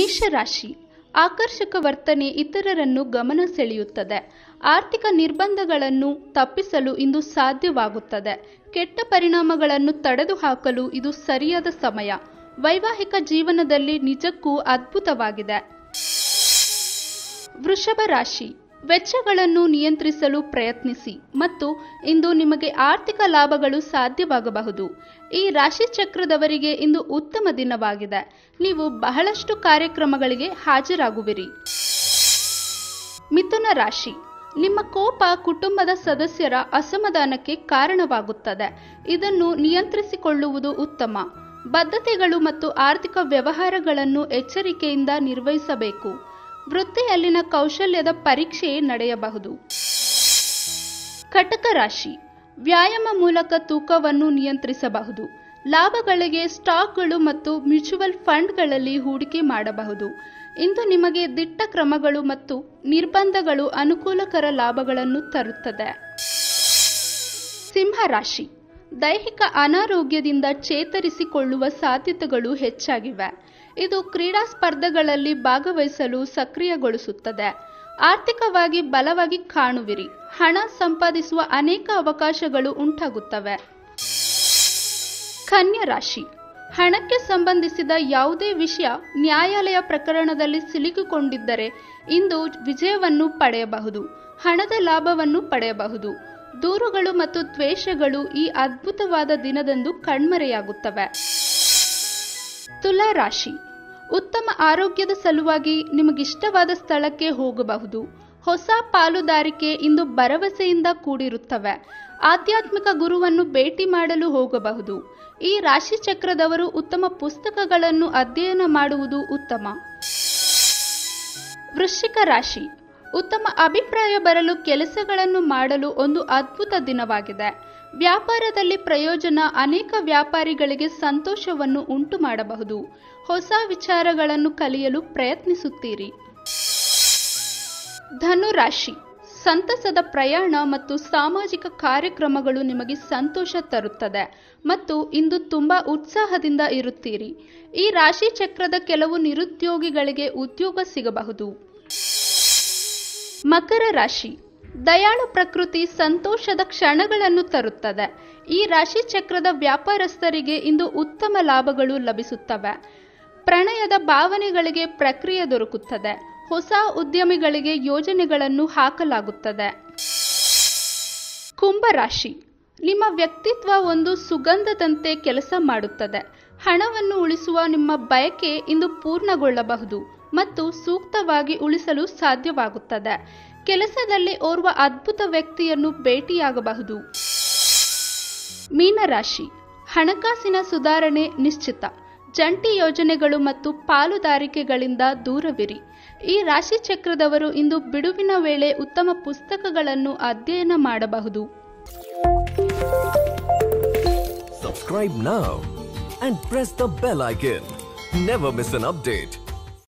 ಮೇಷರಾಶಿ ಆಕರ್ಷಕ ವರ್ತನೆ ಇತರರನ್ನು ಗಮನ ಸೆಳೆಯುತ್ತದೆ ಆರ್ಥಿಕ ನಿರ್ಬಂಧಗಳನ್ನು ತಪ್ಪಿಸಲು ಇಂದು ಸಾಧ್ಯವಾಗುತ್ತದೆ ಕೆಟ್ಟ ಪರಿಣಾಮಗಳನ್ನು ತಡೆದುಹಾಕಲು ಇದು ಸರಿಯಾದ ಸಮಯ ವೈವಾಹಿಕ ಜೀವನದಲ್ಲಿ ನಿಜಕ್ಕೂ ಅದ್ಭುತವಾಗಿದೆ ವೃಷಭ ರಾಶಿ ವೆಚ್ಚಗಳನ್ನು ನಿಯಂತ್ರಿಸಲು ಪ್ರಯತ್ನಿಸಿ ಮತ್ತು ಇಂದು ನಿಮಗೆ ಆರ್ಥಿಕ ಲಾಭಗಳು ಸಾಧ್ಯವಾಗಬಹುದು ಈ ರಾಶಿ ಚಕ್ರದವರಿಗೆ ಇಂದು ಉತ್ತಮ ದಿನವಾಗಿದೆ ನೀವು ಬಹಳಷ್ಟು ಕಾರ್ಯಕ್ರಮಗಳಿಗೆ ಹಾಜರಾಗುವಿರಿ ಮಿಥುನ ರಾಶಿ ನಿಮ್ಮ ಕೋಪ ಕುಟುಂಬದ ಸದಸ್ಯರ ಅಸಮಾಧಾನಕ್ಕೆ ಕಾರಣವಾಗುತ್ತದೆ ಇದನ್ನು ನಿಯಂತ್ರಿಸಿಕೊಳ್ಳುವುದು ಉತ್ತಮ ಬದ್ಧತೆಗಳು ಮತ್ತು ಆರ್ಥಿಕ ವ್ಯವಹಾರಗಳನ್ನು ಎಚ್ಚರಿಕೆಯಿಂದ ನಿರ್ವಹಿಸಬೇಕು ವೃತ್ತಿಯಲ್ಲಿನ ಕೌಶಲ್ಯದ ಪರೀಕ್ಷೆ ನಡೆಯಬಹುದು ಕಟಕ ರಾಶಿ ವ್ಯಾಯಾಮ ಮೂಲಕ ತೂಕವನ್ನು ನಿಯಂತ್ರಿಸಬಹುದು ಲಾಭಗಳಿಗೆ ಸ್ಟಾಕ್ಗಳು ಮತ್ತು ಮ್ಯೂಚುವಲ್ ಫಂಡ್ಗಳಲ್ಲಿ ಹೂಡಿಕೆ ಮಾಡಬಹುದು ಇಂದು ನಿಮಗೆ ದಿಟ್ಟ ಕ್ರಮಗಳು ಮತ್ತು ನಿರ್ಬಂಧಗಳು ಅನುಕೂಲಕರ ಲಾಭಗಳನ್ನು ತರುತ್ತದೆ ಸಿಂಹ ರಾಶಿ ದೈಹಿಕ ಅನಾರೋಗ್ಯದಿಂದ ಚೇತರಿಸಿಕೊಳ್ಳುವ ಸಾಧ್ಯತೆಗಳು ಹೆಚ್ಚಾಗಿವೆ ಇದು ಕ್ರೀಡಾ ಸ್ಪರ್ಧೆಗಳಲ್ಲಿ ಭಾಗವಹಿಸಲು ಸಕ್ರಿಯಗೊಳಿಸುತ್ತದೆ ಆರ್ಥಿಕವಾಗಿ ಬಲವಾಗಿ ಕಾಣುವಿರಿ ಹಣ ಸಂಪಾದಿಸುವ ಅನೇಕ ಅವಕಾಶಗಳು ಉಂಟಾಗುತ್ತವೆ ಕನ್ಯಾ ರಾಶಿ ಹಣಕ್ಕೆ ಸಂಬಂಧಿಸಿದ ಯಾವುದೇ ವಿಷಯ ನ್ಯಾಯಾಲಯ ಪ್ರಕರಣದಲ್ಲಿ ಸಿಲುಕಿಕೊಂಡಿದ್ದರೆ ಇಂದು ವಿಜಯವನ್ನು ಪಡೆಯಬಹುದು ಹಣದ ಲಾಭವನ್ನು ಪಡೆಯಬಹುದು ದೂರುಗಳು ಮತ್ತು ದ್ವೇಷಗಳು ಈ ಅದ್ಭುತವಾದ ದಿನದಂದು ಕಣ್ಮರೆಯಾಗುತ್ತವೆ ತುಲಾ ರಾಶಿ ಉತ್ತಮ ಆರೋಗ್ಯದ ಸಲುವಾಗಿ ನಿಮಗಿಷ್ಟವಾದ ಸ್ಥಳಕ್ಕೆ ಹೋಗಬಹುದು ಹೊಸ ಪಾಲುದಾರಿಕೆ ಇಂದು ಭರವಸೆಯಿಂದ ಕೂಡಿರುತ್ತವೆ ಆಧ್ಯಾತ್ಮಿಕ ಗುರುವನ್ನು ಭೇಟಿ ಮಾಡಲು ಹೋಗಬಹುದು ಈ ರಾಶಿ ಚಕ್ರದವರು ಉತ್ತಮ ಪುಸ್ತಕಗಳನ್ನು ಅಧ್ಯಯನ ಮಾಡುವುದು ಉತ್ತಮ ವೃಶ್ಚಿಕ ರಾಶಿ ಉತ್ತಮ ಅಭಿಪ್ರಾಯ ಬರಲು ಕೆಲಸಗಳನ್ನು ಮಾಡಲು ಒಂದು ಅದ್ಭುತ ದಿನವಾಗಿದೆ ವ್ಯಾಪಾರದಲ್ಲಿ ಪ್ರಯೋಜನ ಅನೇಕ ವ್ಯಾಪಾರಿಗಳಿಗೆ ಸಂತೋಷವನ್ನು ಉಂಟು ಮಾಡಬಹುದು ಹೊಸ ವಿಚಾರಗಳನ್ನು ಕಲಿಯಲು ಪ್ರಯತ್ನಿಸುತ್ತೀರಿ ಧನುರಾಶಿ ಸಂತಸದ ಪ್ರಯಾಣ ಮತ್ತು ಸಾಮಾಜಿಕ ಕಾರ್ಯಕ್ರಮಗಳು ನಿಮಗೆ ಸಂತೋಷ ತರುತ್ತದೆ ಮತ್ತು ಇಂದು ತುಂಬಾ ಉತ್ಸಾಹದಿಂದ ಇರುತ್ತೀರಿ ಈ ರಾಶಿ ಚಕ್ರದ ಕೆಲವು ನಿರುದ್ಯೋಗಿಗಳಿಗೆ ಉದ್ಯೋಗ ಸಿಗಬಹುದು ಮಕರ ರಾಶಿ ದಯಾಳು ಪ್ರಕೃತಿ ಸಂತೋಷದ ಕ್ಷಣಗಳನ್ನು ತರುತ್ತದೆ ಈ ರಾಶಿ ಚಕ್ರದ ವ್ಯಾಪಾರಸ್ಥರಿಗೆ ಇಂದು ಉತ್ತಮ ಲಾಭಗಳು ಲಭಿಸುತ್ತವೆ ಪ್ರಣಯದ ಭಾವನೆಗಳಿಗೆ ಪ್ರಕ್ರಿಯೆ ದೊರಕುತ್ತದೆ ಹೊಸ ಉದ್ಯಮಿಗಳಿಗೆ ಯೋಜನೆಗಳನ್ನು ಹಾಕಲಾಗುತ್ತದೆ ಕುಂಭರಾಶಿ ನಿಮ್ಮ ವ್ಯಕ್ತಿತ್ವ ಒಂದು ಸುಗಂಧದಂತೆ ಕೆಲಸ ಮಾಡುತ್ತದೆ ಹಣವನ್ನು ಉಳಿಸುವ ನಿಮ್ಮ ಬಯಕೆ ಇಂದು ಪೂರ್ಣಗೊಳ್ಳಬಹುದು ಮತ್ತು ಸೂಕ್ತವಾಗಿ ಉಳಿಸಲು ಸಾಧ್ಯವಾಗುತ್ತದೆ ಕೆಲಸದಲ್ಲಿ ಓರ್ವ ಅದ್ಭುತ ವ್ಯಕ್ತಿಯನ್ನು ಭೇಟಿಯಾಗಬಹುದು ಮೀನರಾಶಿ ಹಣಕಾಸಿನ ಸುಧಾರಣೆ ನಿಶ್ಚಿತ ಜಂಟಿ ಯೋಜನೆಗಳು ಮತ್ತು ಪಾಲುದಾರಿಕೆಗಳಿಂದ ದೂರವಿರಿ ಈ ರಾಶಿ ಚಕ್ರದವರು ಇಂದು ಬಿಡುವಿನ ವೇಳೆ ಉತ್ತಮ ಪುಸ್ತಕಗಳನ್ನು ಅಧ್ಯಯನ ಮಾಡಬಹುದು Subscribe now and press the bell icon. Never miss an update.